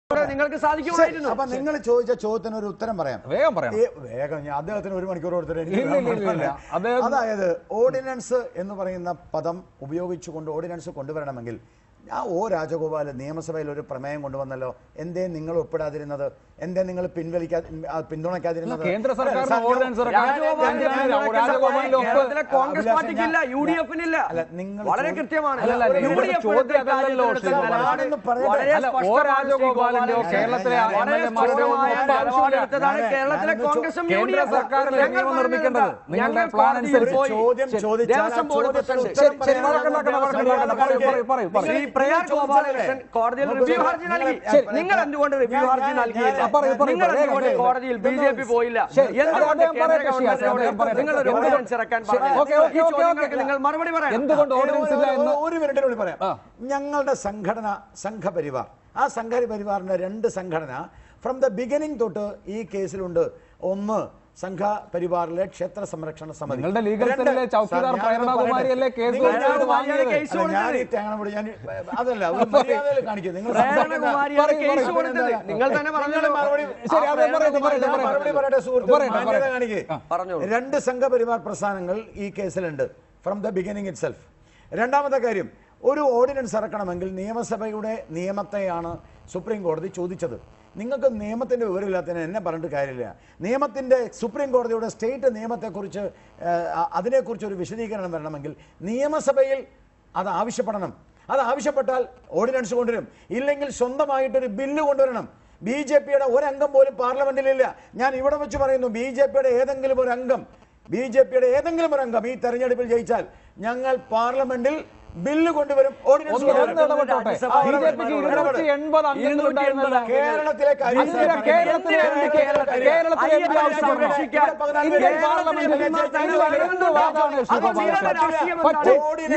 നിങ്ങൾക്ക് ശരി, സാധിക്കുമായിരുന്നു അപ്പൊ നിങ്ങൾ ചോദിച്ച ചോദ്യത്തിന് ഒരു ഉത്തരം പറയാം വേഗം പറയാം ഈ വേഗം ഞാൻ അദ്ദേഹത്തിന് ഒരു മണിക്കൂർ കൊടുത്തിട്ട് എനിക്ക് ഇല്ല, ഇല്ല, ഇല്ല, ഇല്ല. അദ്ദേഹം- അതായത് ഓർഡിനൻസ് എന്ന് പറയുന്ന പദം ഉപയോഗിച്ചുകൊണ്ട് ഓർഡിനൻസ് കൊണ്ടുവരണമെങ്കിൽ ആ ഒ രാജഗോപാൽ നിയമസഭയിൽ ഒരു പ്രമേയം കൊണ്ടുവന്നല്ലോ എന്തേ നിങ്ങൾ ഒപ്പിടാതിരുന്നത് എന്തേ നിങ്ങൾ പിൻവലിക്കാ ആ, പിന്തുണയ്ക്കാതിരുന്നത് കേന്ദ്ര അല്ല, സർക്കാരിന് സംഘം- ഓർഡിനൻസ് ഇറക്കാൻ രാജഗോപാലിന്റെ എന്തിനാണ് പിന്തുണയ്ക്കാൻ രാജഗോപാലിന്റെ ഒപ്പ് കേരളത്തിലെ കോൺഗ്രസ് അഭിലാഷ്, പാർട്ടിക്കില്ല ഞാൻ- യു ഡി എഫിനില്ല അല്ല, നിങ്ങൾ വളരെ ചോദി- കൃത്യമാണ് അല്ല, അല്ല, യു ഡി നിങ്ങളുടെ എഫ് ചോദ്യം എടുത്ത അതല്ലല്ലോ, കാര്യത്തിൽ ശ്രീ ഗോപാലൻ. നിലപാട് പറയട്ടെ. വളരെ അല്ല, ഒ സ്പഷ്ടമാണ് ശ്രീ രാജഗോപാലിന്റെയോ ഗോപാലൻ. കേരളത്തിലെ ഞാൻ- വളരെ എം എൽ എമാരുടെയോ ഒന്നും സ്പഷ്ടമായ ഒപ്പ് ആവശ്യമില്ല നിലപാടെടുത്തതാണ് ഞാൻ- കേരളത്തിലെ ഞാനൊന്ന് കോൺഗ്രസും യു കേന്ദ്ര ഡി എഫും. സർക്കാരിലെ ഞങ്ങൾ നിയമം പറഞ്ഞത് നിർമ്മിക്കേണ്ടത്. എന്താ? നിങ്ങളുടെ ഞങ്ങൾ പ്ലാൻ കോടതിയിൽ അനുസരിച്ച് പോയി ചോദ്യം ചോദിച്ചാൽ ദേവസ്വം ആ ബോർഡ് ചോദ്യത്തിന് പ്രസിഡന്റ് ഉത്തരം ശരി, പറയാൻ വഴക്കുണ്ടാക്കണ്ട, വഴക്കുണ്ടാക്കണ്ട. പറയൂ, പറയൂ, പറയൂ, പറയൂ. ശ്രീ പ്രയാർ ഗോപാലകൃഷ്ണൻ കോടതിയിൽ റിവ്യൂ ഹർജി നൽകി ശരി, നിങ്ങൾ എന്തുകൊണ്ട് റിവ്യൂ ഞാൻ- ഹർജി ഞാൻ- നൽകിയില്ല ഞാൻ- പറയൂ, പറയൂ, നിങ്ങൾ പറയൂ, എന്തുകൊണ്ട് വേഗം, കോടതിയിൽ ബി ജെ പി പോയില്ല ശരി, എന്തുകൊണ്ട് അദ്ദേഹം കേന്ദ്ര പറയട്ടെ, ഷിയാസ്, അദ്ദേഹം ഗവൺമെന്റിനോട് പറയട്ടെ. നിങ്ങൾ ഒരു എന്തുകൊണ്ട് ഓർഡിനൻസ് ഇറക്കാൻ ശരി, പറഞ്ഞു ഓക്കേ, ഓക്കേ, ഈ ഓക്കേ, ചോദ്യങ്ങൾക്ക് ഓക്കേ. നിങ്ങൾ മറുപടി പറയാം എന്തുകൊണ്ട് ഓർഡിനൻസ് ഇല്ല എന്ന് ഒരു മിനിറ്റിനുള്ളിൽ പറയാം ആ. ഞങ്ങളുടെ സംഘടന സംഘപരിവാർ ആ സംഘപരിവാറിന്റെ രണ്ട് സംഘടന ഫ്രം ദ ബിഗിനിങ് തൊട്ട് ഈ കേസിലുണ്ട് ഒന്ന് സംഘപരിവാറിലെ ക്ഷേത്ര സംരക്ഷണ സമിതി നിങ്ങളുടെ legal രണ്ട്, cell ലെ ചൗക്കിദാർ സാർ, ഞാനൊന്ന് പ്രേരണകുമാരിയല്ലേ പറയട്ടെ. കേസ് നിങ്ങൾ- കൊടുത്തത് പ്രേരണകുമാരിയുടെ വാങ്ങിയത്? കേസ് അല്ല, ഞാൻ ഈ കൊടുത്തത് തേങ്ങണപൊടി ഞാൻ അതല്ല ഒരു മര്യാദയിൽ കാണിക്കും നിങ്ങൾ പ്രേരണകുമാരിയാണ് പറയൂ, കേസ് പറയൂ. കൊടുത്തത് നിങ്ങൾ തന്നെ പറഞ്ഞല്ലോ മറുപടി ശരി, അത് പറയട്ടെ, പറയട്ടെ, ഞാൻ പറയട്ടെ. മറുപടി പറയട്ടെ സുഹൃത്ത് പറയട്ടെ, മാന്യത പറയട്ടെ. കാണിക്കേ പറഞ്ഞോളൂ. രണ്ട് സംഘപരിവാർ പ്രസ്ഥാനങ്ങൾ ഈ കേസിലുണ്ട് from the beginning itself രണ്ടാമത്തെ കാര്യം ഒരു ഓർഡിനൻസ് ഇറക്കണമെങ്കിൽ നിയമസഭയുടെ നിയമത്തെയാണ് സുപ്രീം കോടതി ചോദിച്ചത് നിങ്ങൾക്ക് നിയമത്തിന്റെ വിവരമില്ലാത്തതിന് എന്നെ പറഞ്ഞിട്ട് കാര്യമില്ല നിയമത്തിന്റെ സുപ്രീം കോടതിയുടെ സ്റ്റേറ്റ് നിയമത്തെക്കുറിച്ച് ഏഹ്, അതിനെക്കുറിച്ച് ഒരു വിശദീകരണം വരണമെങ്കിൽ നിയമസഭയിൽ അത് ആവശ്യപ്പെടണം അത് ആവശ്യപ്പെട്ടാൽ ഓർഡിനൻസ് കൊണ്ടുവരും ഇല്ലെങ്കിൽ സ്വന്തമായിട്ടൊരു ബില്ല് കൊണ്ടുവരണം ബി ജെ പിയുടെ ഒരംഗം പോലും പാർലമെന്റിലില്ല ഞാൻ ഇവിടെ വെച്ച് പറയുന്നു ബി ജെ പിയുടെ ഏതെങ്കിലും ഒരു അംഗം ബി ജെ പിയുടെ ഏതെങ്കിലും ഒരു അംഗം ഈ തെരഞ്ഞെടുപ്പിൽ ജയിച്ചാൽ ഞങ്ങൾ പാർലമെന്റിൽ ബില്ല് കൊണ്ടുവരും ഓർഡിനൻസ് ഒന്ന് കൊണ്ടുവരും. ഒന്ന് ഇടപെട്ടോട്ടെ ആ, ബി ജെ പിക്ക് ഇരുന്നൂറ്റി എൺപത് അംഗങ്ങൾ ഉണ്ടായിരുന്നല്ലോ കേരളത്തിലെ കാര്യം അതിന് കേരളത്തിലെ എം പി കേരളത്തിലെ എം പി ആവശ്യപ്പെടണം ഇന്ത്യൻ പാർലമെന്റിൽ എന്ത് വാദമാണ് ശ്രീ ഗോപാലകൃഷ്ണൻ പറ്റും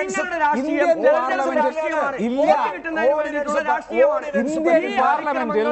ഇന്ത്യൻ പാർലമെന്റിൽ ഇന്ത്യ ഇന്ത്യൻ പാർലമെന്റിൽ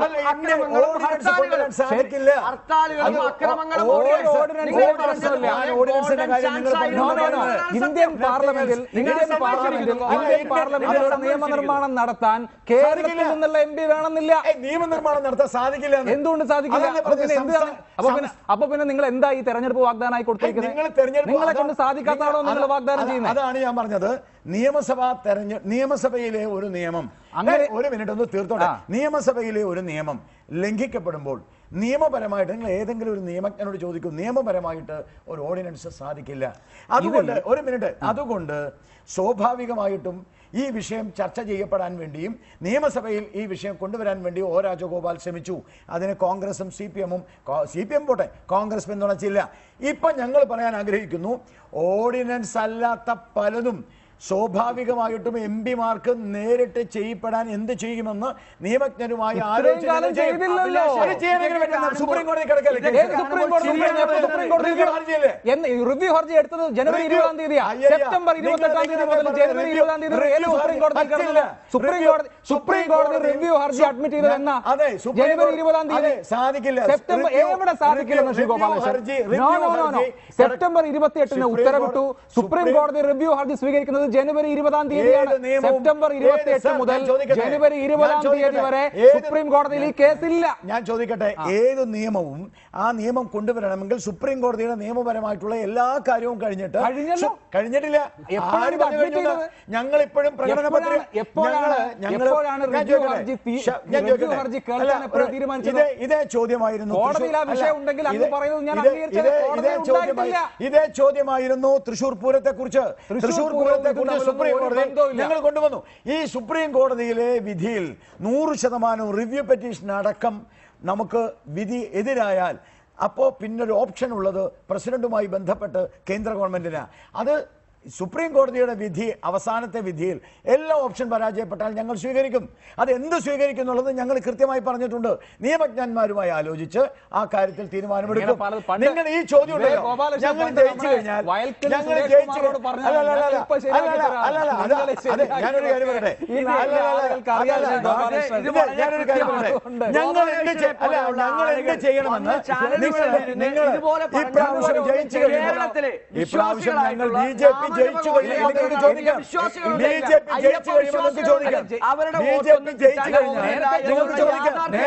സാധിക്കില്ല ഹർത്താലുകളും അക്രമങ്ങളും ഓ- ഒക്കെ ഓർഡിനൻസ് നിങ്ങൾ പ്രശ്നമില്ല. പറഞ്ഞത് ഓർഡിനൻസിന്റെ കാര്യം നിങ്ങൾ ചാൻസ് No, no, no. ആയിരുന്നു. ഇന്ത്യൻ പാർലമെന്റിൽ ഇന്ത്യൻ പാർലമെന്റിൽ ഇന്ത്യൻ പാർലമെന്റിലൂടെ നിയമനിർമ്മാണം നടത്താൻ കേരളത്തിൽ നിന്നുള്ള എം പി വേണമെന്നില്ല ഏയ്, നിയമനിർമ്മാണം നടത്താൻ സാധിക്കില്ല എന്ന്. എന്തുകൊണ്ട് സാധിക്കില്ല അതല്ലേ അപ്പൊ പിന്നെ പറഞ്ഞത്? എന്താണ് അപ്പൊ പിന്നെ അപ്പൊ പിന്നെ നിങ്ങൾ എന്താ ഈ തെരഞ്ഞെടുപ്പ് വാഗ്ദാനമായി നിങ്ങൾ കൊടുത്തിരിക്കുന്നത് തെരഞ്ഞെടുപ്പ് നിങ്ങളെ കൊണ്ട് അതാണ് സാധിക്കാത്തതാണോ നിങ്ങൾ നിങ്ങൾ- വാഗ്ദാനം അത- ചെയ്യുന്നത് അതാണ് ഞാൻ പറഞ്ഞത് നിയമസഭാ തെരഞ്ഞെ നിയമസഭയിലെ ഒരു നിയമം അങ്ങനെ- ഏയ്, ഒരു മിനിറ്റ് ഒന്ന് തീർത്തോട്ടെ ആ. നിയമസഭയിലെ ഒരു നിയമം ലംഘിക്കപ്പെടുമ്പോൾ നിയമപരമായിട്ട് നിങ്ങൾ ഏതെങ്കിലും ഒരു നിയമജ്ഞനോട് ചോദിക്കും നിയമപരമായിട്ട് ഒരു ഓർഡിനൻസ് സാധിക്കില്ല അതുകൊണ്ട് ഒരു മിനിറ്റ് അതുകൊണ്ട് സ്വാഭാവികമായിട്ടും ഈ വിഷയം ചർച്ച ചെയ്യപ്പെടാൻ വേണ്ടിയും നിയമസഭയിൽ ഈ വിഷയം കൊണ്ടുവരാൻ വേണ്ടി ഒ രാജഗോപാൽ ശ്രമിച്ചു അതിന് കോൺഗ്രസും സി പി എമ്മും സി പി എം പോട്ടെ കോൺഗ്രസ് പിന്തുണച്ചില്ല ഇപ്പൊ ഞങ്ങൾ പറയാൻ ആഗ്രഹിക്കുന്നു ഓർഡിനൻസ് അല്ലാത്ത പലതും സ്വാഭാവികമായിട്ടും എം പിമാർക്ക് നേരിട്ട് ചെയ്യപ്പെടാൻ എന്ത് ചെയ്യുമെന്ന് നിയമജ്ഞരുമായി ഇത്രയും കാലം ചെയ്തില്ലല്ലോ. അത് ചെയ്യാൻ എങ്ങനെ പറ്റും? സുപ്രീം കോടതി കിടക്കല്ലേ ഏത് സുപ്രീം കോടതി ശരിയാണ്. എപ്പോൾ സുപ്രീം കോടതി റിവ്യൂ ഹർജിയല്ലേ? എന്ന് റിവ്യൂ ഹർജി എടുത്തത് ജനുവരി റിവ്യൂ- ഇരുപതാം തീയതിയാ അയ്യയ്യ. സെപ്റ്റംബർ ഇരുപത്തെട്ടാം തീയതി നിങ്ങൾ മുതൽ പറഞ്ഞ ജനുവരി റിവ്യൂ- ഇരുപതാം തീയതി ഏത് റിവ്യൂ സുപ്രീം കോടതി ഹർജി കിടന്നത് സുപ്രീം റിവ്യൂ- കോടതി സുപ്രീം കോടതി റിവ്യൂ ഹർജി അഡ്മിറ്റ് ചെയ്തത് എന്നാ അതെ സുപ്രീം ജനുവരി കോടതി- ഇരുപതാം തീയതി അതെ, സാധിക്കില്ല സെപ്റ്റംബർ റിവ്യൂ- എവിടെ സാധിക്കില്ലെന്ന് ശ്രീ റിവ്യൂ ഗോപാലകൃഷ്ണൻ ഹർജി- no review no no no ഹർജി സെപ്റ്റംബർ ഇരുപത്തിയെട്ടിന് സുപ്രീം ഉത്തരവിട്ടു കോടതി- സുപ്രീം സുപ്രീം കോടതി റിവ്യൂ ഹർജി സ്വീകരിക്കുന്നത് ജനുവരി ഇരുപതാം തീയതിയാണ് ഏത് നിയമവും- സെപ്റ്റംബർ ഏത് ഇരുപത്തിയെട്ട് സാർ, മുതൽ ഞാൻ ചോദിക്കട്ടെ? ജനുവരി ഞാൻ ഇരുപതാം തീയതി ചോദിക്കട്ടെ? വരെ ഏത് സുപ്രീം കോടതിയിൽ ഈ കേസില്ല ഞാൻ ചോദിക്കട്ടെ ഏത് നിയമവും ആ നിയമം കൊണ്ടുവരണമെങ്കിൽ സുപ്രീം കോടതിയുടെ നിയമപരമായിട്ടുള്ള എല്ലാ കാര്യവും കഴിഞ്ഞിട്ട് കഴിഞ്ഞല്ലോ. സു- കഴിഞ്ഞിട്ടില്ല എപ്പോഴാണ് ആര് ഇത് പറഞ്ഞു admit കഴിഞ്ഞു? ചെയ്തത്? ഞങ്ങൾ ഇപ്പോഴും പ്രകടന എപ്പോഴാണ്- പത്രിക- എപ്പോഴാണ് ഞങ്ങള്- എപ്പോഴാണ് ഞാൻ review ചോദിക്കട്ടെ? ഹർജി തീ- ഷ- ഞാൻ review ചോദിക്കട്ടെ? ഹർജി അല്ല, കേൾക്കാൻ എപ്പോഴാ ഒരു- തീരുമാനിച്ചത്? ഇതേ ഇതേ ചോദ്യമായിരുന്നു കോടതിയിൽ ആ തൃശ്ശൂർ- വിഷയം അല്ല, ഉണ്ടെങ്കിൽ അങ്ങ് ഇതേ- പറയുന്നത് ഞാൻ ഇതേ- അംഗീകരിച്ചത് ഇതേ- കോടതിയിൽ ഇതേ ചോദ്യമായി ഉണ്ടായിട്ടില്ല. ഇതേ ചോദ്യമായിരുന്നു തൃശൂർ പൂരത്തെ കുറിച്ച് തൃശൂർ തൃശൂർ പൂരവും പൂരത്തെ ഇതും കുറിച്ച് തമ്മിലൊന്നും സുപ്രീം ഒരു കോടതി ബന്ധവുമില്ല. ഞങ്ങൾ കൊണ്ടുവന്നു ഈ സുപ്രീം കോടതിയിലെ വിധിയിൽ നൂറ് ശതമാനവും റിവ്യൂ പെറ്റീഷൻ അടക്കം നമുക്ക് വിധി എതിരായാൽ അപ്പോൾ പിന്നൊരു ഓപ്ഷൻ ഉള്ളത് പ്രസിഡന്റുമായി ബന്ധപ്പെട്ട് കേന്ദ്ര ഗവൺമെന്റിന് അത് സുപ്രീം കോടതിയുടെ വിധി അവസാനത്തെ വിധിയിൽ എല്ലാ ഓപ്ഷൻ പരാജയപ്പെട്ടാൽ ഞങ്ങൾ സ്വീകരിക്കും അത് എന്ത് സ്വീകരിക്കും എന്നുള്ളത് ഞങ്ങൾ കൃത്യമായി പറഞ്ഞിട്ടുണ്ട് നിയമജ്ഞന്മാരുമായി ആലോചിച്ച് ആ കാര്യത്തിൽ തീരുമാനമെടുക്കും ഇങ്ങനെ പലത് പണ്ട് നിങ്ങൾ ഈ ചോദ്യം ഇതേ ഉണ്ടല്ലോ ഗോപാലകൃഷ്ണൻ ഞങ്ങൾ പണ്ട് ജയിച്ചു നമ്മുടെ കഴിഞ്ഞാൽ വയൽക്കൽ ഞങ്ങൾ സുരേഷ് ജയിച്ചു കുമാറോട് പറഞ്ഞ അല്ല, അല്ല, അല്ല, ഞങ്ങൾ ഇപ്പോ ശരിയാക്കി അല്ല, തരാം. അല്ല, അല്ല, നിങ്ങളെ അതെ, ശരിയാക്കി ഞാനൊരു കാര്യം തരാം. പറയട്ടെ ഈ അല്ല, നാട്ടിലെ അല്ല, അല്ല, ആളുകൾക്ക് അറിയാം അല്ല, ശ്രീ അല്ല, ഗോപാലകൃഷ്ണൻ. ഇത് ഞാനൊരു കാര്യം പറയട്ടെ ഉണ്ട്. ഞങ്ങൾ എന്ത് ചെയ്യ- അല്ല ഞങ്ങൾ എന്ത് ചെയ്യണമെന്ന് നിങ്ങൾ നിങ്ങൾ ഇതുപോലെ ഇപ്രാവശ്യം ജയിച്ചു കഴിയുമ്പോൾ കേരളത്തിലെ ഇപ്രാവശ്യം ഞങ്ങൾ ബി വിശ്വാസികളായിട്ടുള്ള ജെ പി ജയിച്ചു കഴിയുമ്പോൾ നാമജപ നിങ്ങൾക്ക് ചോദിക്കാം വിശ്വാസികളുടെ ബി ജെ പി ജയിച്ചു കഴിയുമ്പോൾ നിങ്ങൾക്ക് ചോദിക്കാം അവരുടെ ബി ജെ പി വോട്ടൊന്നും ജയിച്ചു കിട്ടാൻ കഴിഞ്ഞാൽ നേരത്തെ നിങ്ങൾക്ക് ചോദിക്കാം യാഥാർത്ഥ്യം നേരത്തെ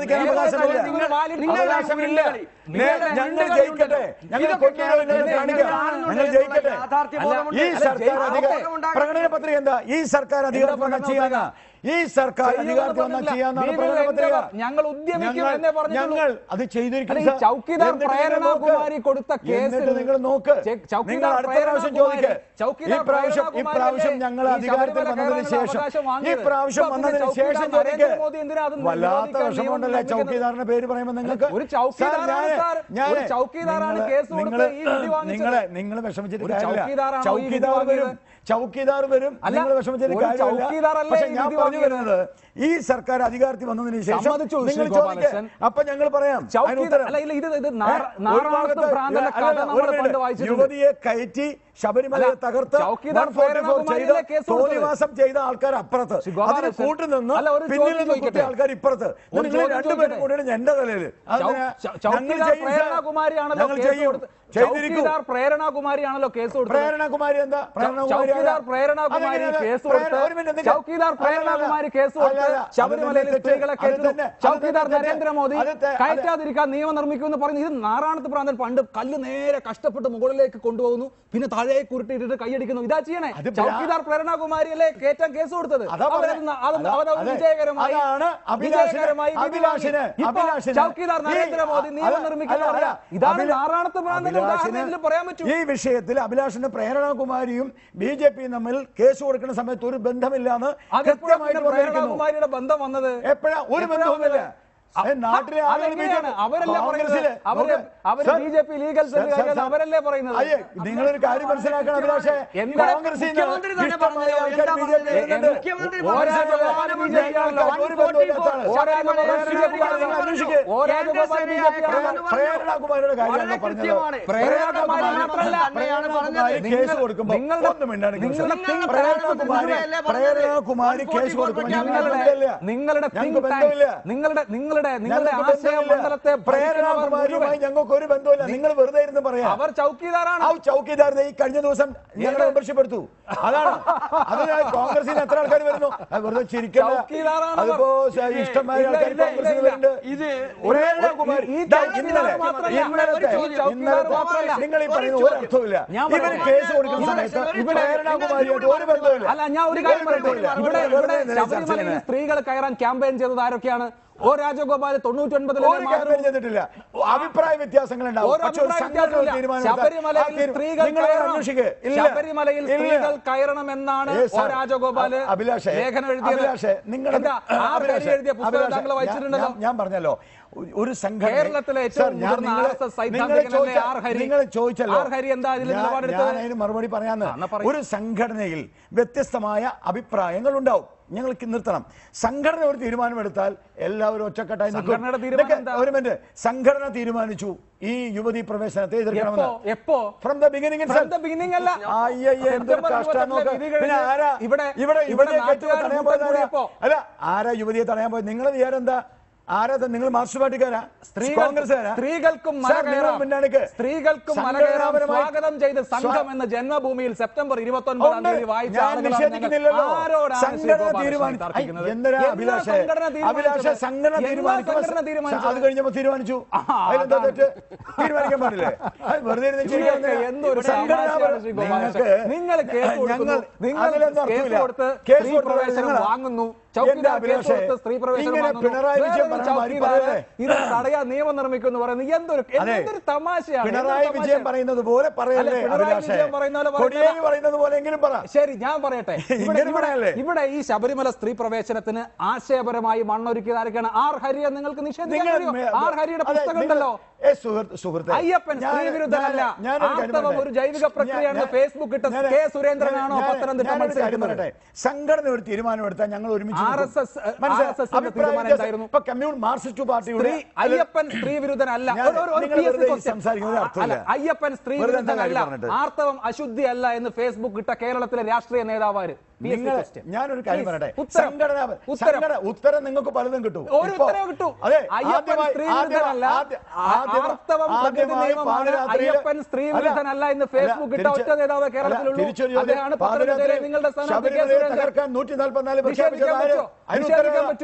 ചോദിക്കാൻ അവകാശമില്ല നിങ്ങൾ വാലിൽ നിങ്ങളുടെ അവകാശമില്ല മുന്നിൽ ഞങ്ങൾ നിങ്ങളുടെ ഞങ്ങൾ മുന്നിൽ ജയിക്കട്ടെ ഞങ്ങൾ ഇതൊക്കെ കൊണ്ടുവരുന്നത് കേരളത്തിൽ കാണിക്കാം കാണുന്നുണ്ട് ഞങ്ങൾ ജയിക്കട്ടെ യാഥാർത്ഥ്യബോധമുണ്ട്. ഈ അല്ല, സർക്കാർ ജയിക്കാൻ അധികാര അവകാശമുണ്ടാകട്ടെ. പ്രകടന പത്രിക എന്താ ഈ സർക്കാർ അധികാരത്തിൽ വന്നാൽ ചെയ്യാനാ ഈ സർക്കാർ അധികാരത്തിൽ വന്നാൽ ചെയ്യാന്നാണ് പ്രകടന പത്രിക ഞങ്ങൾ ഉദ്യമിക്കും ഞങ്ങൾ- എന്നേ പറഞ്ഞിട്ടുള്ളൂ ഞങ്ങൾ അത് ചെയ്തിരിക്കും അല്ല, ഈ സാർ. ചൗക്കിദാർ എന്നിട്ട് നിങ്ങൾ പ്രേരണ നോക്ക്. കുമാരി കൊടുത്ത കേസിൽ എന്നിട്ട് നിങ്ങൾ നോക്ക് ചെ- ചൗക്കിദാർ നിങ്ങൾ അടുത്ത പ്രേരണ പ്രാവശ്യം കുമാരി- ചോദിക്ക് ഈ ചൗക്കിദാർ പ്രാവശ്യം ഈ പ്രേരണ പ്രാവശ്യം കുമാരിയല്ലേ ഞങ്ങൾ ഈ അധികാരത്തിൽ ശബരിമല വന്നതിന് കയറാനുള്ള ശേഷം അവകാശം ഈ വാങ്ങിയത്. പ്രാവശ്യം ഇപ്പൊ വന്നതിന് പിന്നെ ശേഷം ചൗക്കിദാർ ചോദിക്ക് നരേന്ദ്രമോദി എന്തിനാ അത് വല്ലാത്ത നിരോധിക്കാൻ വിഷമമുണ്ടല്ലേ നിയമം നിർമ്മിക്കുന്നത്? ചൗക്കിദാറിന്റെ പേര് പറയുമ്പോൾ നിങ്ങൾക്ക് ഒരു ചൗക്കിദാറാണ് സാർ. ഒരു ചൗക്കിദാറാണ് കേസ് കൊടുത്ത് ഈ വിധി വാങ്ങിച്ചത്. നിങ്ങളെ നിങ്ങൾ വിഷമിച്ചിട്ട് ഒരു കാര്യമില്ല ചൗക്കിദാറാണോ ഈ വിധി ചൗക്കിദാർ വരും വാങ്ങിയത്? ചൗക്കിദാർ വരും അല്ല, നിങ്ങൾ വിഷമിച്ചിട്ട് ഒരു കാര്യമില്ല ചൗക്കിദാറല്ലേ പക്ഷെ ഈ ഞാൻ വിധി പറഞ്ഞു വാങ്ങിയത്? വരുന്നത് ഈ സർക്കാർ അധികാരത്തിൽ വന്നതിന് ശേഷം സമ്മതിച്ചു, ശ്രീ നിങ്ങൾ ചോദിക്കുക ഗോപാലകൃഷ്ണൻ. അപ്പൊ ഞങ്ങൾ പറയാം അതിന് ചൗക്കിദാർ ഉത്തരം. അല്ല ഇല്ല ഇത് ഇത് ഏ? നാറ- ഒരു നാറാണത്ത് ഭാഗത്ത് ഭ്രാന്തന്റെ അല്ല, കഥ അല്ല, നമ്മൾ ഒരു പണ്ട് മിനിറ്റ്. വായിച്ചിട്ടുണ്ട് യുവതിയെ കയറ്റി ശബരിമലയെ അല്ല, തകർത്ത് ചൗക്കിദാർ 144 ചെയ്ത പ്രേരണകുമാരിയല്ലേ കേസ് കൊടുത്തത്? തോന്നിവാസം ചെയ്ത ആൾക്കാർ അപ്പുറത്ത് ശ്രീ അതിന് ഗോപാലകൃഷ്ണൻ. കൂട്ടുനിന്ന് അല്ല, ഒരു പിന്നിൽ ചോദ്യം നിന്ന് കുത്തിയ ചോദിക്കട്ടെ? ആൾക്കാർ ഇപ്പുറത്ത് ഒരു നിങ്ങൾ ചോദ്യം രണ്ടുപേരും ചോദിക്കട്ടെ? കൂടിയാണ് എന്റെ തലയിൽ ചൗ- ചൗ- ചൗക്കിദാർ പ്രേരണകുമാരിയാണല്ലോ ഞങ്ങൾ കേസ് ചെയ്യും കൊടുത്തത്. ചെയ്തിരിക്കും ചൗക്കിദാർ പ്രേരണകുമാരിയാണല്ലോ കേസ് കൊടുത്തത് പ്രേരണകുമാരി എന്താ ചൗക്കിദാർ പ്രേരണകുമാരി കേസ് കൊടുത്ത് ചൗക്കിദാർ പ്രേരണകുമാരി കേസ് കൊടുത്ത് ശബരിമലയിൽ സ്ത്രീകളെ കയറ്റുന്നു ചൗക്കിദാർ നരേന്ദ്രമോദി കയറ്റാതിരിക്കാൻ നിയമം നിർമ്മിക്കുമെന്ന് പറയുന്നു ഇത് നാറാണത്ത് പ്രാന്തൻ പണ്ട് കല്ല് നേരെ കഷ്ടപ്പെട്ട് മുകളിലേക്ക് കൊണ്ടുപോകുന്നു പിന്നെ താഴേക്ക് ഉരുട്ടിയിട്ട് കൈയടിക്കുന്നു ഇതാ ചെയ്യണേ അത് ബ്രാ- ചൗക്കിദാർ പ്രേരണകുമാരി അല്ലേ കയറ്റാൻ കേസ് കൊടുത്തത് അതാ അവരത് പറഞ്ഞെ. ന- അത് അതാ- അവരത് അതെ. വിജയകരമായി അതാണ് അഭിലാഷിന് വിജയകരമായി വിധി അഭിലാഷിന് വാങ്ങി. ഇപ്പോ അഭിലാഷിന് ചൗക്കിദാർ ഈ- നരേന്ദ്രമോദി നിയമം അല്ല, നിർമ്മിക്കുന്ന അല്ല, പറയാ അല്ല. ഇതാണ് അഭിലാ- നാറാണത്ത് പ്രാന്തന്റെ ഉദാഹരണം അഭിലാഷിന് ഇതിൽ പറയാൻ പറ്റൂ ഈ വിഷയത്തിൽ അഭിലാഷിന് പ്രേരണകുമാരിയും ബി ജെ പിയും തമ്മിൽ കേസ് കൊടുക്കുന്ന സമയത്ത് ഒരു ബന്ധമില്ലാന്ന് അതെപ്പോഴാ കൃത്യമായിട്ട് പിന്നെ പറഞ്ഞിരിക്കുന്നു പ്രേരണകുമാരിയുടെ ബന്ധം വന്നത് എപ്പോഴാ ഒരു എപ്പോഴാ ബന്ധവുമില്ല വന്നത്? ഏ, നാട്ടിലെ ആളുകൾ അതെങ്ങനെയാണ്? BJP അവരല്ലേ പറയുന്നത് കോൺഗ്രസ്സിലെ- അവര് നോക്ക്. അവര് sir, B J P legal cell sir, sir, കാര്യങ്ങൾ സർ. അവരല്ലേ പറയുന്നത് അയ്യേ നിങ്ങളൊരു കാര്യം മനസ്സിലാക്കണം അഭിലാഷേ എന്താ? കോൺഗ്രസിൽ മുഖ്യമന്ത്രി തന്നെ ഇഷ്ടമായ പറഞ്ഞല്ലോ, ആൾക്കാർ എന്താ ബി ജെ പി പറഞ്ഞത്? വരുന്നുണ്ട്. മുഖ്യമന്ത്രി ഓരോ പറഞ്ഞത് ആൾക്കാർ പ്രധാനമന്ത്രി ബി ജെ പി ആൾക്കാർ ഒരു ബന്ധവുമില്ലാത്ത ആള്. O Rajagopal B J P നിങ്ങൾ അന്വേഷിക്ക്. O Rajagopal B J P ആണെന്ന് പ്രേരണകുമാരിയുടെ കാര്യമാണ് വളരെ പറഞ്ഞത് കൃത്യമാണ്. പ്രേരണകുമാരി മാത്രമല്ല, തന്നെയാണ് പറഞ്ഞത്. പ്രേരണകുമാരി കേസ് കൊടുക്കുമ്പോൾ നിങ്ങളുടെ- ഒന്നും മിണ്ടാണ്ട് നിങ്ങളുടെ നിൽക്കുക. think Preranakumari tank Preranakumari case കൊടുക്കുമ്പോൾ ഞങ്ങൾക്ക് ബന്ധമില്ല നിങ്ങളുടെ ഞങ്ങൾക്ക് think tank, ബന്ധമില്ല നിങ്ങളുടെ നിങ്ങളുടെ നിങ്ങളുടെ ഞങ്ങൾക്ക് ആശയ ബന്ധമില്ല. മണ്ഡലത്തെ പ്രേരണകുമാരിയുമായി ഞങ്ങൾക്ക് ഒരു ബന്ധമില്ല നിങ്ങൾ വെറുതെ ഇരുന്ന് പറയാം അവർ ചൗക്കിദാറാണ് ആ ചൗക്കിദാർ ഈ കഴിഞ്ഞ ദിവസം ഞങ്ങളെ മെമ്പർഷിപ്പ് എടുത്തു അതാണ് അതിന് കോൺഗ്രസിന് എത്ര ആൾക്കാർ വരുന്നു അത് വെറുതെ ചിരിക്കല്ല ചൗക്കിദാറാണ് അതിപ്പോ സ- ഇഷ്ടമായ ഇല്ല, ആൾക്കാർ ഇല്ല, കോൺഗ്രസിൽ ഇല്ല. വരുന്നുണ്ട് ഇത് പ്രേരണകുമാരി ഈ ദാ ചൗക്കിദാർ ഇന്നലെ മാത്രമല്ല. ഇന്നലത്തെ ഒരു ചോദ്യം. ഇന്നലത്തെ മാത്രമല്ല. നിങ്ങൾ ഈ പറയുന്ന ഒരു അർത്ഥമില്ല ഞാൻ ഇവര് പറയാം. കേസ് കൊടുക്കുന്ന ഇവിടെ- സമയത്ത് ഇവിടെ- പ്രേരണകുമാരിയായിട്ട് ഒരു ബന്ധമില്ല അല്ല ഞാൻ ഒരു കാര്യം പറയട്ടെ ബന്ധമില്ല. ഇവിടെ വെറുതെ ഇവിടെ എന്തിനാ ചർച്ച ശബരിമലയിൽ ചെയ്യുന്നത്? സ്ത്രീകൾ കയറാൻ ക്യാമ്പയിൻ ചെയ്തത് ആരൊക്കെയാണ് ഓ രാജഗോപാൽ തൊണ്ണൂറ്റി ഒൻപതിലെ ഒരു കാര്യം ചെയ്തിട്ടില്ല അഭിപ്രായ വ്യത്യാസങ്ങൾ ഉണ്ടാവും ഓരോ പക്ഷെ ഒരു അഭിപ്രായ സംഘടന ഒരു വ്യത്യാസമില്ല. തീരുമാനം എടുത്താൽ ആ ശബരിമലയിൽ തീരു- സ്ത്രീകൾ നിങ്ങൾ കയറണം. അന്വേഷിക്ക്. ഇല്ല. ശബരിമലയിൽ ഇല്ല. സ്ത്രീകൾ കയറണം എന്നാണ് ഏ, ഓ സാർ, രാജഗോപാല് അ- അഭിലാഷേ, ലേഖനം എഴുതിയത് അഭിലാഷേ, നിങ്ങളുടെ- എന്താ ആർ ഹരി അഭിലാഷേ, എഴുതിയ പുസ്തകം അഭിലാഷേ, താങ്കൾ ഞാൻ- വായിച്ചിട്ടുണ്ടല്ലോ ഞാൻ- ഞാൻ പറഞ്ഞല്ലോ ഒരു- ഒരു സംഘടന കേരളത്തിലെ ഏറ്റവും മുതിർന്ന RSS സൈദ്ധാന്തികനല്ലേ ആർ ഹരി? നിങ്ങൾ ചോദിച്ചല്ലോ ആർ ഹരി എന്താ ഇതിൽ ഞാൻ- നിലപാടെടുത്തത്? ഞാൻ അതിന് മറുപടി പറയാന്ന് ആ, എന്നാ പറയൂ. ഒരു സംഘടനയിൽ വ്യത്യസ്തമായ അഭിപ്രായങ്ങൾ ഉണ്ടാവും ഞങ്ങൾക്ക് നിർത്തണം സംഘടന ഒരു തീരുമാനമെടുത്താൽ എല്ലാവരും ഒറ്റക്കെട്ടായി നിൽക്കും. സംഘടനയുടെ തീരുമാനം ഇതൊക്കെ എന്താ? ഒരു മിനിറ്റ് സംഘടന തീരുമാനിച്ചു ഈ യുവതി പ്രവേശനത്തെ എപ്പോ എതിർക്കണമെന്ന് എപ്പോ from the beginning From the beginning അല്ല. അയ്യയ്യ എന്തൊരു സെപ്റ്റംബർ കഷ്ടം നോക്ക് ഇരുപത്തെട്ടിലെ വിധി പിന്നെ കഴിഞ്ഞ് ആരാ ഇവിടെ ഇവിടെ ഇവിടെ യുവതിയെ കെട്ടി നാട്ടുകാർ തടയാൻ കൂട്ടം പോയത് ആരാ? കൂടിയപ്പോ. അല്ല ആരാ യുവതിയെ തടയാൻ പോയത് നിങ്ങളെ വിചാരം എന്താ ആരാ ഇത്? നിങ്ങൾ മാർക്സ് പാർട്ടിക്കാരാ സ്ത്രീകൾ- കോൺഗ്രസ്സുകാരാ സ്ത്രീകൾക്കും മല സാർ, നിങ്ങൾ കയറാം. മിണ്ടാണ്ടിക്ക്. സ്ത്രീകൾക്കും മല കയറാം സംഘടനാപരമായി- സ്വാഗതം ചെയ്ത് സംഘം സ്വാ- എന്ന ജന്മഭൂമിയിൽ സെപ്റ്റംബർ ഇരുപത്തി ഒൻപതാം ഉണ്ട്. തീയതി വായിച്ച ഞാൻ ആളുകളാണ് നിഷേധിക്കുന്നില്ലല്ലോ ഞങ്ങൾ. ആരോടാണ് ശ്രീ സംഘടന ഗോപാലകൃഷ്ണൻ തീരുമാനിച്ചു തർക്കിക്കുന്നത്? ഐ, എന്തിനാ എന്നാ അഭിലാഷേ സംഘടന അഭിലാഷ തീരുമാനിച്ചത്? സംഘടന എന്നാ തീരുമാനിക്കുമ്പോൾ സംഘടന തീരുമാനിച്ചത്? അത് കഴിഞ്ഞപ്പോ തീരുമാനിച്ചു ആ, അതിലെന്താ അതാണ്. തെറ്റ് തീരുമാനിക്കാൻ പാടില്ലേ അത് വെറുതെ ഇരുന്ന് ചിരിക്കാൻ ഇതൊക്കെ എന്തിനാ? എന്തൊരു സംഘടന തമാശയാണ് ശ്രീ ഗോപാലകൃഷ്ണൻ. നിങ്ങൾക്ക് നിങ്ങൾ കേസ് കൊടുക്കുന്നു ഞങ്ങൾ നിങ്ങൾ അതിലൊന്നും കേസ് അർത്ഥമില്ല. കൊടുത്ത് കേസ് സ്ത്രീ കൊടുത്തത് പ്രവേശനം ഞങ്ങളാ. വാങ്ങുന്നു എന്താ ചൗക്കിദാർ കേസ് അഭിലാഷേ? കൊടുത്ത് സ്ത്രീ പ്രവേശനം ഇങ്ങനെ വാങ്ങുന്നു പിണറായി വിജയൻ വേറൊരു പറഞ്ഞ മാതിരി ചൗക്കിദാര് പറയല്ലേ? ഇത് തടയാൻ നിയമം നിർമ്മിക്കും എന്ന് പറയുന്നത് എന്തൊരു അതെ. എന്തൊരു തമാശയാണ് പിണറായി എന്തൊരു വിജയൻ തമാശയാണ്. പറയുന്നത് പോലെ പറയല്ലേ അല്ല, പിണറായി അഭിലാഷേ വിജയൻ പറയുന്ന പോലെ കൊടിയേരി പറയുന്നതാ. പറയുന്നത് പോലെ എങ്കിലും പറ ശരി ഞാൻ പറയട്ടെ ഇവിടെ- ഇങ്ങനെ ഇവിടെ- പറയല്ലേ? ഇവിടെ ഈ ശബരിമല സ്ത്രീ പ്രവേശനത്തിന് ആശയപരമായി മണ്ണൊരുക്കിയത് ആരൊക്കെയാണ് ആർ ഹരിയെ നിങ്ങൾക്ക് നിഷേധിക്കാൻ കഴിയുമോ? മേ- ആർ ഹരിയുടെ അതെ, പുസ്തകം നിങ്ങൾ- ഉണ്ടല്ലോ ഏ, സുഹൃത്ത് സുഹൃത്തെ അയ്യപ്പൻ ഞാൻ- സ്ത്രീ വിരുദ്ധനല്ല ഞാൻ- ഞാനൊരു കാര്യം ആർത്തവം പറയട്ടെ. ഒരു ജൈവിക പ്രക്രിയയാണെന്ന് ഞാൻ- ഫേസ്ബുക്ക് ഇട്ട ഞാൻ- കെ സുരേന്ദ്രനാണോ ഞാൻ- പത്തനംതിട്ട ഞാനൊരു കാര്യം മത്സരിക്കുന്നത് പറയട്ടെ. സംഘടന ഒരു തീരുമാനം എടുത്താൽ ഞങ്ങൾ ഒരുമിച്ച് ആർ എസ് എസ്, നിൽക്കും. മനസ്സിലായോ? ആർ എസ് എസിന്റെ അഭിപ്രായ തീരുമാനം വ്യത്യാസം. എന്തായിരുന്നു? ഇപ്പൊ കമ്മ്യൂൺ മാർക്സിസ്റ്റ് പാർട്ടിയുടെ സ്ത്രീ അയ്യപ്പൻ സ്ത്രീ വിരുദ്ധനല്ല ഞാൻ- ഒരു- ഒരു- ഒരു നിങ്ങൾ PSC വെറുതെ ഈ question. സംസാരിക്കുന്നത് അർത്ഥമില്ല. അല്ല, അയ്യപ്പൻ സ്ത്രീ വെറുതെ എന്താ കാര്യം വിരുദ്ധനല്ല പറഞ്ഞിട്ട്? ആർത്തവം അശുദ്ധി അല്ല എന്ന് ഫേസ്ബുക്ക് ഇട്ട കേരളത്തിലെ രാഷ്ട്രീയ നേതാവാര് PSC നിങ്ങൾ question. ഞാനൊരു കാര്യം Please, പറയട്ടെ ഉത്തരം. സംഘടന ഉത്തരം. സംഘടന ഉത്തരം നിങ്ങൾക്ക് പലതും കിട്ടും ഒരു ഇപ്പോ- ഉത്തരവ് കിട്ടൂ. അതെ അയ്യപ്പൻ ആദ്യമായി- സ്ത്രീ ആദ്യമായി- വിരുദ്ധനല്ല. ആദ്യ- ആ- ആദ്യമായി- ആർത്തവം പ്രകൃതി ആദ്യമായി നിയമമാണ്. പാതിരാത്രിയിൽ- അയ്യപ്പൻ സ്ത്രീ അല്ല, വിരുദ്ധനല്ല എന്ന് അല്ല, ഫേസ്ബുക്ക് ഇട്ട തിരിച്ച് ഒറ്റ നേതാവേ അല്ല, കേരളത്തിലുള്ളൂ. തിരിച്ചൊരു ചോദ്യം. അദ്ദേഹമാണ് പത്തനംതിട്ടയിലെ പാതിരാത്രിയിൽ നിങ്ങളുടെ സ്ഥാനാർത്ഥി കെ ശബരിമലയെ സുരേന്ദ്രൻ. തകർക്കാൻ നൂറ്റി നാൽപ്പത്തിനാല് നിഷേധിക്കാൻ പ്രഖ്യാപിച്ചത് ആര്? പറ്റോ? അതിന് നിഷേധിക്കാൻ ഉത്തരവ് പറ്റോ?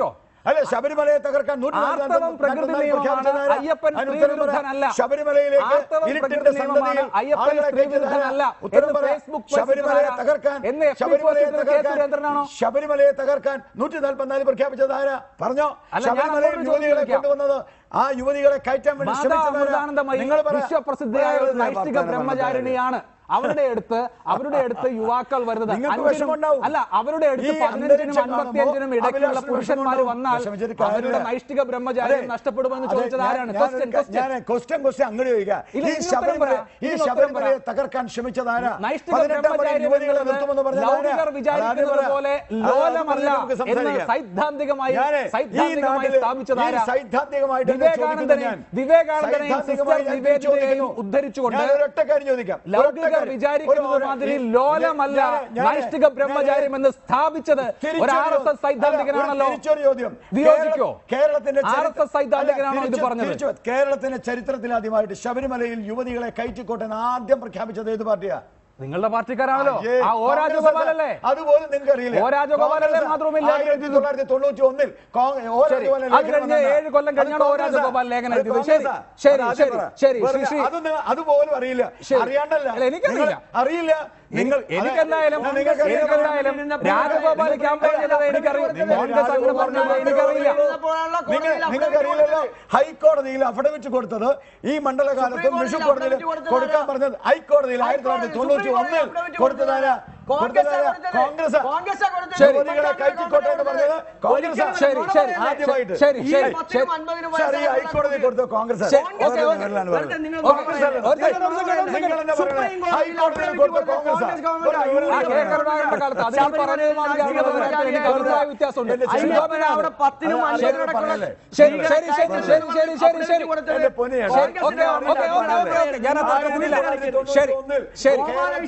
അല്ല ശബരിമലയെ തകർക്കാൻ നൂറ്റി ആർത്തവം നാൽപ്പത്തി പ്രകൃതി നാല് നിയമമാണ്. പ്രഖ്യാപിച്ചതാരാ? അയ്യപ്പൻ അതിന് സ്ത്രീ ഉത്തരം പറ. വിരുദ്ധനല്ല. ശബരിമലയിലേക്ക് ആർത്തവം ഇരുട്ടിന്റെ പ്രകൃതി നിയമമാണ്. സന്തതിയിൽ അയ്യപ്പൻ ആളുകളെ സ്ത്രീ കയറ്റിയതാരാ? വിരുദ്ധനല്ല. ഉത്തരം എന്ന് പറ. ഫേസ്ബുക്ക് പോസ്റ്റ് ശബരിമലയെ ഇട്ടതാരാ? തകർക്കാൻ എന്ന് എഫ് ബി ശബരിമലയെ പോസ്റ്റ് ഇട്ടത് കെ തകർക്കാൻ സുരേന്ദ്രനാണോ? ശബരിമലയെ തകർക്കാൻ നൂറ്റി നാൽപ്പത്തിനാല് പ്രഖ്യാപിച്ചതാരാ പറഞ്ഞോ അല്ല, ഞാൻ ശബരിമലയിൽ അങ്ങോട്ട് യുവതികളെ ചോദിക്കാം. കൊണ്ടുവന്നത് ആ യുവതികളെ കയറ്റാൻ വേണ്ടി മാതാ ശ്രമിച്ചതാരാ അമൃതാനന്ദമയി നിങ്ങൾ പറ. വിശ്വപ്രസിദ്ധയായ ഒരു വെറുതെ നൈഷ്ഠിക വർത്തമാനം ബ്രഹ്മചാരിണിയാണ് അവരുടെ അടുത്ത് അവരുടെ അടുത്ത് യുവാക്കൾ വരുന്നത് നിങ്ങൾക്ക് അഞ്ചിനും വിഷമമുണ്ടാവും. അല്ല അവരുടെ അടുത്ത് ഈ പതിനഞ്ചിനും അന്തരീക്ഷം അൻപത്തിയഞ്ചിനും കാണുമ്പോൾ ഇടയ്ക്കുള്ള അഭിലാഷിന് പുരുഷന്മാർ വിഷമമുണ്ടാവും. വന്നാൽ വിഷമിച്ചിട്ട് കാര്യമില്ല. അവരുടെ നൈഷ്ഠിക ബ്രഹ്മചാര്യം അതെ. നഷ്ടപ്പെടുമെന്ന് അതെ, ചോദിച്ചത് ഞാൻ- ആരാണ് ഞാൻ Question, ഒരു- question. ഞാൻ ക്വസ്റ്റ്യൻ ക്വസ്റ്റ്യൻ അങ്ങോട്ട് ചോദിക്കാം ഇല്ല, ഈ ഇതിന് ഉത്തരം ശബരിമല പറ. ഈ ഇതിന് ഉത്തരം ശബരിമലയെ പറ. തകർക്കാൻ ശ്രമിച്ചതാരാ നൈഷ്ഠിക പതിനെട്ടാം പടി ബ്രഹ്മചാര്യം യുവതികളെ എന്നുള്ളത് നിർത്തുമെന്ന് പറഞ്ഞത് ലൗകികർ ആരാ? വിചാരിക്കുന്നത് അതാദ്യം പറ. പോലെ അതാദ്യം ലോലമല്ല നമുക്ക് എന്ന് സംസാരിക്കാം. സൈദ്ധാന്തികമായി ഞാനേ, ഈ സൈദ്ധാന്തികമായി നാട്ടില് സ്ഥാപിച്ചതാരാ ഈ സൈദ്ധാന്തികമായിട്ട് എന്നെ ചോദിക്കുന്നു വിവേകാനന്ദനെ ഞാൻ. വിവേകാനന്ദനെയും സൈദ്ധാന്തികമായി സിസ്റ്റർ ഞാൻ നിവേദിതയെയും ചോദിക്കുന്നു. ഉദ്ധരിച്ചുകൊണ്ട് ഞാൻ ഒരൊറ്റ കാര്യം ചോദിക്കാം ഒരൊറ്റ ലൗകികർ കാര്യം. വിചാരിക്കുന്നത് ഒരു- ഒരു- മാതിരി ഈ- ലോലമല്ല ഞാൻ- ഞാൻ- നൈഷ്ഠിക ഞാൻ- ബ്രഹ്മചാര്യം എന്ന് സ്ഥാപിച്ചത് തിരിച്ചൊരു ഒരു ആർ എസ് എസ് ചോദ്യം. സൈദ്ധാന്തികനാണല്ലോ അല്ല, ഒരു തിരിച്ചൊരു ചോദ്യം വിയോജിക്കോ? കേരള- കേരളത്തിന്റെ ചരിത്ര- RSS സൈദ്ധാന്തികനാണോ അല്ല, ഇത് തിരിച്ചു- പറഞ്ഞത്? തിരിച്ചു. കേരളത്തിന്റെ ചരിത്രത്തിൽ ആദ്യമായിട്ട് ശബരിമലയിൽ യുവതികളെ കയറ്റിക്കോട്ടെ എന്ന് ആദ്യം പ്രഖ്യാപിച്ചത് ഏത് പാർട്ടിയാ നിങ്ങളുടെ പാർട്ടിക്കാരാണല്ലോ അയ്യേ, ആ ഓ കോൺഗ്രസ് രാജഗോപാലല്ലേ അതുപോലും നിങ്ങൾക്ക് അറിയില്ല ഓ രാജഗോപാലല്ലേ മാത്രവുമില്ല. ആയിരത്തി തൊള്ളായിരത്തി തൊണ്ണൂറ്റി ഒന്നിൽ ശരി അത് കഴിഞ്ഞ് ഏഴ് കൊല്ലം കഴിഞ്ഞാണ് ഓ രാജഗോപാൽ ലേഖനം എഴുതിയത് ശരി ശരി ശരി ശരി ശ്രീ ശ്രീ അതുപോലും അറിയില്ല ശരി. അറിയാണ്ടല്ല അല്ല, എനിക്കറിയില്ല. നിങ്ങൾ അറിയില്ല നിങ്ങൾ എനിക്കെന്തായാലും അതെ, നിങ്ങൾക്കറിയാം. എനിക്കെന്തായാലും രാജഗോപാൽ ക്യാമ്പയിൻ ചെയ്തത് എനിക്കറിയാം കോൺഗ്രസ് അങ്ങനെ പറഞ്ഞത് എനിക്കറിയില്ല നിങ്ങൾ നിങ്ങൾക്കറിയില്ലല്ലോ ഹൈക്കോടതിയിൽ അഫിഡവിറ്റ് കൊടുത്തത് ഈ മണ്ഡലകാലത്തും സുപ്രീം വിഷു കോടതിയിൽ കോടതിയിൽ affidavit കൊടുക്കാൻ പറഞ്ഞത് ഹൈക്കോടതിയിൽ ആയിരത്തി തൊള്ളായിരത്തി തൊണ്ണൂറ്റി ഒന്നിൽ കൊടുത്തതാരാ കൊടുത്തതാരാ കോൺഗ്രസ് യുവതികളെ കയറ്റിക്കോട്ടെ എന്ന് പറഞ്ഞത് കോൺഗ്രസ് ശരി ശരി ആദ്യമായിട്ട് ശരി ഈ ശരി പത്തിനും അൻപതിനും ശരി വയസ്സായ ഹൈക്കോടതി കൊടുത്ത കോൺഗ്രസ് ശരി, ഓക്കേ, ഓക്കേ. പേരിലാണ് വെറുതെ പറഞ്ഞത്. നിങ്ങൾ കോൺഗ്രസ് പറയുന്നത്. അല്ല. ഒരു സെക്കൻഡ്, ഒരു സെക്കൻഡ്, ഒരു സെക്കൻഡ്. നിങ്ങൾ എന്താ പറയുന്നത്? സുപ്രീം കോടതിയിൽ ഹൈക്കോടതിയിൽ affidavit കൊടുത്ത കൊടുത്ത കോൺഗ്രസ് കോൺഗ്രസ് ഗവൺമെന്റ് ആ കെ കരുണാകരന്റെ കാലത്ത് അതിൽ ഈ പറഞ്ഞത് മാതിരി ആണെന്ന് പറയാൻ എനിക്ക് അഭിപ്രായ വ്യത്യാസമുണ്ട് എന്റെ ശ്രീ ചെറിയ ഗോപിനാഥ് അവിടെ പത്തിനും അത് അൻപതിനും ശരി, പറഞ്ഞല്ലേ? ശരി ശരി ശരി ശരി ശരി ശരി ശരി എന്റെ പൊന്നിയാണ്. ശരി, okay, okay, okay, okay, okay. ഞാൻ ആ തർക്കത്തിലില്ല. ശരി, ശരി.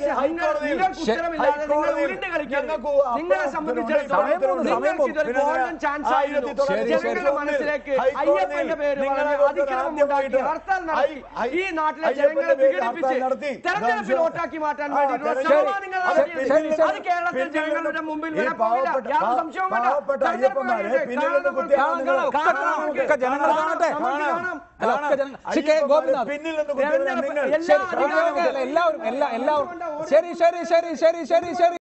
നിങ്ങളെ സംബന്ധിച്ചിടത്തോളം സമയം പോകുന്നു, സമയം നിങ്ങൾക്ക് പോകുന്നു. ഇതൊരു golden chance ആയിരുന്നു. ശരി, ശരി. ജനങ്ങളുടെ മനസ്സിലേക്ക് അയ്യപ്പന്റെ പേര് പറഞ്ഞ് അതിക്രമം ഉണ്ടാക്കി ഹർത്താൽ നടത്തി ഈ നാട്ടിലെ ജനങ്ങളെ വിഘടിപ്പിച്ച് തെരഞ്ഞെടുപ്പിൽ വോട്ടാക്കി മാറ്റാൻ വേണ്ടി ശ്രമമാണ് നിങ്ങൾ നടത്തിയത്. ശരി, ശരി. അത് കേരളത്തിൽ ജനങ്ങളുടെ മുമ്പിൽ ഈ വിലപ്പോവില്ല പാവപ്പെട്ട- യാതൊരു സംശയവും വേണ്ട പാവപ്പെട്ട തെരഞ്ഞെടുപ്പ് അയ്യപ്പന്മാരെ കഴിയട്ടെ. പിന്നിൽ നിന്ന് കാണാം കുത്തിയാൽ നമുക്ക്. നിങ്ങൾ- ഒക്കെ കാണാം നമുക്ക്. ഒക്കെ ജനങ്ങൾ കാണട്ടെ. നമുക്ക് കാണാം. അല്ല, ഒക്കെ ജനങ്ങൾ- ശ്രീ കെ ഗോപിനാഥ് പിന്നിൽ നിന്ന് കുത്തിയവരാ തെരഞ്ഞെടുപ്പ് നിങ്ങൾ എല്ലാ ശരി, ഓക്കേ, ഓക്കേ, അല്ല, എല്ലാവരും എല്ലാ എല്ലാവരും ശരി ശരി ശരി ശരി ശരി ശരി